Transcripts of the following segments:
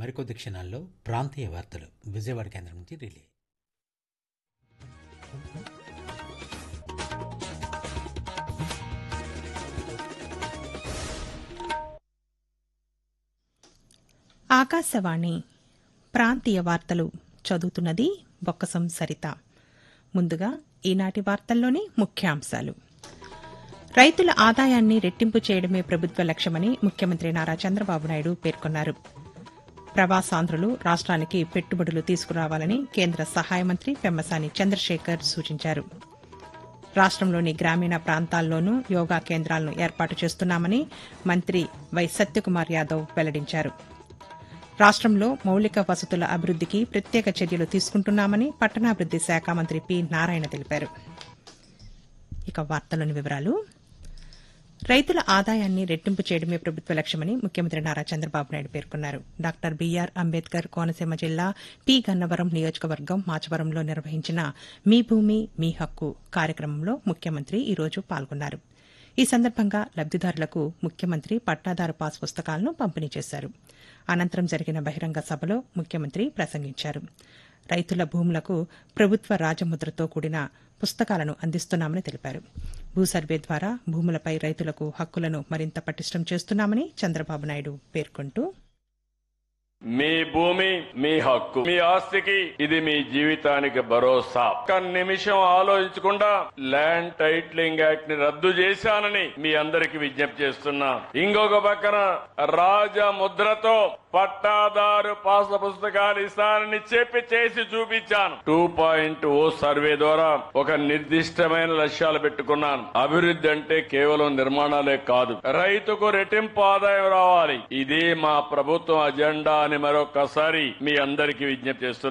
మరికొద్ది క్షణాల్లో ప్రాంతీయ వార్తలు విజయవాడ కేంద్రం నుంచి రిలే ఆకాశవాణి ప్రాంతీయ వార్తలు చదువుతున్నది బొక్కసం సరిత ముందుగా ఈనాటి వార్తల్లోని ముఖ్యాంశాలు రైతుల ఆదాయాన్ని రెట్టింపు చేయడమే ప్రభుత్వ లక్ష్యమని ముఖ్యమంత్రి నారా చంద్రబాబు నాయుడు పేర్కొన్నారు ప్రవాసాంధ్రులు రాష్ట్రానికి పెట్టుబడులు తీసుకురావాలని కేంద్ర సహాయ మంత్రి పెమ్మసాని చంద్రశేఖర్ సూచించారు రాష్ట్రంలోని గ్రామీణ ప్రాంతాల్లోనూ యోగా కేంద్రాలను ఏర్పాటు చేస్తున్నామని మంత్రి వై సత్యకుమార్ యాదవ్ వెల్లడించారు రాష్ట్రంలో మౌలిక వసతుల అభివృద్దికి ప్రత్యేక చర్యలు తీసుకుంటున్నామని పట్టణాభివృద్ది శాఖ మంత్రి పి నారాయణ తెలిపారు ఇక వార్తలోని వివరాలు రైతుల ఆదాయాన్ని రెట్టింపు చేయడమే ప్రభుత్వ లక్ష్యమని ముఖ్యమంత్రి నారా చంద్రబాబు నాయుడు పేర్కొన్నారు డాక్టర్ బీఆర్ అంబేద్కర్ కోనసీమ జిల్లా పి గన్నవరం నియోజకవర్గం మాచవరంలో నిర్వహించిన మీ భూమి మీ హక్కు కార్యక్రమంలో ముఖ్యమంత్రి ఈ రోజు పాల్గొన్నారు ఈ సందర్భంగా లబ్దిదారులకు ముఖ్యమంత్రి పట్టాదారు పాస్ పుస్తకాలను పంపిణీ చేశారు అనంతరం జరిగిన బహిరంగ సభలో ముఖ్యమంత్రి ప్రసంగించారు రైతుల భూములకు ప్రభుత్వ రాజముద్రతో కూడిన పుస్తకాలను అందిస్తున్నామని తెలిపారు భూ సర్వే ద్వారా భూములపై రైతులకు హక్కులను మరింత పటిష్టం చేస్తున్నామని చంద్రబాబు నాయుడు పేర్కొంటూ మీ భూమి మీ హక్కు మీ ఆస్తికి ఇది మీ జీవితానికి భరోసా ఒక్క నిమిషం ఆలోచించకుండా ల్యాండ్ టైటిలింగ్ యాక్ట్ ని రద్దు చేశానని మీ అందరికి విజ్ఞప్తి చేస్తున్నా ఇంకొక పక్కన రాజ ముద్రతో పట్టాదారు పాస పుస్తకాలు ఇస్తానని చెప్పి చేసి చూపించాను టూ పాయింట్ ఓ సర్వే ద్వారా ఒక నిర్దిష్టమైన లక్ష్యాలు పెట్టుకున్నాను అభివృద్ధి అంటే కేవలం నిర్మాణాలే కాదు రైతుకు రెట్టింపు ఆదాయం రావాలి ఇదే మా ప్రభుత్వం అజెండా అని మరొకసారి మీ అందరికీ విజ్ఞప్తి చేస్తున్నాను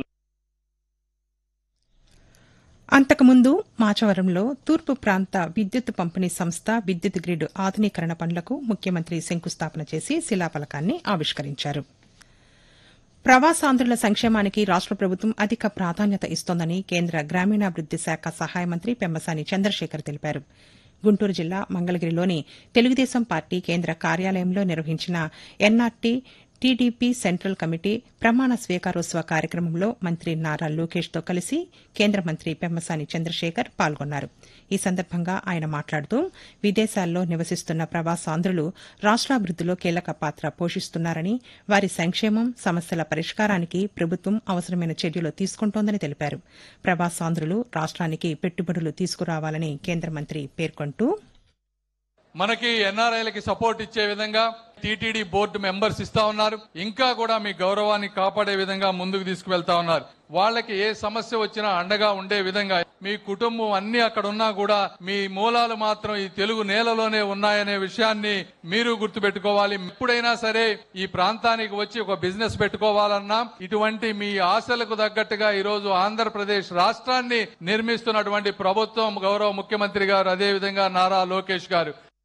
అంతకుముందు మాచవరంలో తూర్పు ప్రాంత విద్యుత్ పంపిణీ సంస్థ విద్యుత్ గ్రిడ్ ఆధునీకరణ పనులకు ముఖ్యమంత్రి శంకుస్థాపన చేసి శిలాఫలకాన్ని ఆవిష్కరించారు ప్రవాసాంధ్రుల సంక్షేమానికి రాష్ట ప్రభుత్వం అధిక ప్రాధాన్యత ఇస్తోందని కేంద్ర గ్రామీణాభివృద్ది శాఖ సహాయ మంత్రి పెమ్మసాని చంద్రశేఖర్ తెలిపారు గుంటూరు జిల్లా మంగళగిరిలోని తెలుగుదేశం పార్టీ కేంద్ర కార్యాలయంలో నిర్వహించిన ఎన్ఆర్టీ టీడీపీ సెంట్రల్ కమిటీ ప్రమాణ స్వీకారోత్సవ కార్యక్రమంలో మంత్రి నారా లోకేష్తో కలిసి కేంద్ర మంత్రి పెమ్మసాని చంద్రశేఖర్ పాల్గొన్నారు ఈ సందర్భంగా ఆయన మాట్లాడుతూ విదేశాల్లో నివసిస్తున్న ప్రవాసాంధ్రులు రాష్ట్రాభివృద్దిలో కీలక పాత్ర పోషిస్తున్నారని వారి సంక్షేమం సమస్యల పరిష్కారానికి ప్రభుత్వం అవసరమైన చర్యలు తీసుకుంటోందని తెలిపారు ప్రవాసాంధ్రులు రాష్ట్రానికి పెట్టుబడులు తీసుకురావాలని కేంద్ర మంత్రి పేర్కొంటూ మనకి ఎన్ఆర్ఐలకి సపోర్ట్ ఇచ్చే విధంగా టీటీడీ బోర్డు మెంబర్స్ ఇస్తా ఉన్నారు ఇంకా కూడా మీ గౌరవాన్ని కాపాడే విధంగా ముందుకు తీసుకువెళ్తా ఉన్నారు వాళ్ళకి ఏ సమస్య వచ్చినా అండగా ఉండే విధంగా మీ కుటుంబం అన్ని అక్కడ ఉన్నా కూడా మీ మూలాలు మాత్రం ఈ తెలుగు నేలలోనే ఉన్నాయనే విషయాన్ని మీరు గుర్తుపెట్టుకోవాలి ఎప్పుడైనా సరే ఈ ప్రాంతానికి వచ్చి ఒక బిజినెస్ పెట్టుకోవాలన్నా ఇటువంటి మీ ఆశలకు తగ్గట్టుగా ఈ రోజు ఆంధ్రప్రదేశ్ రాష్ట్రాన్ని నిర్మిస్తున్నటువంటి ప్రభుత్వం గౌరవ ముఖ్యమంత్రి గారు అదే విధంగా నారా లోకేష్ గారు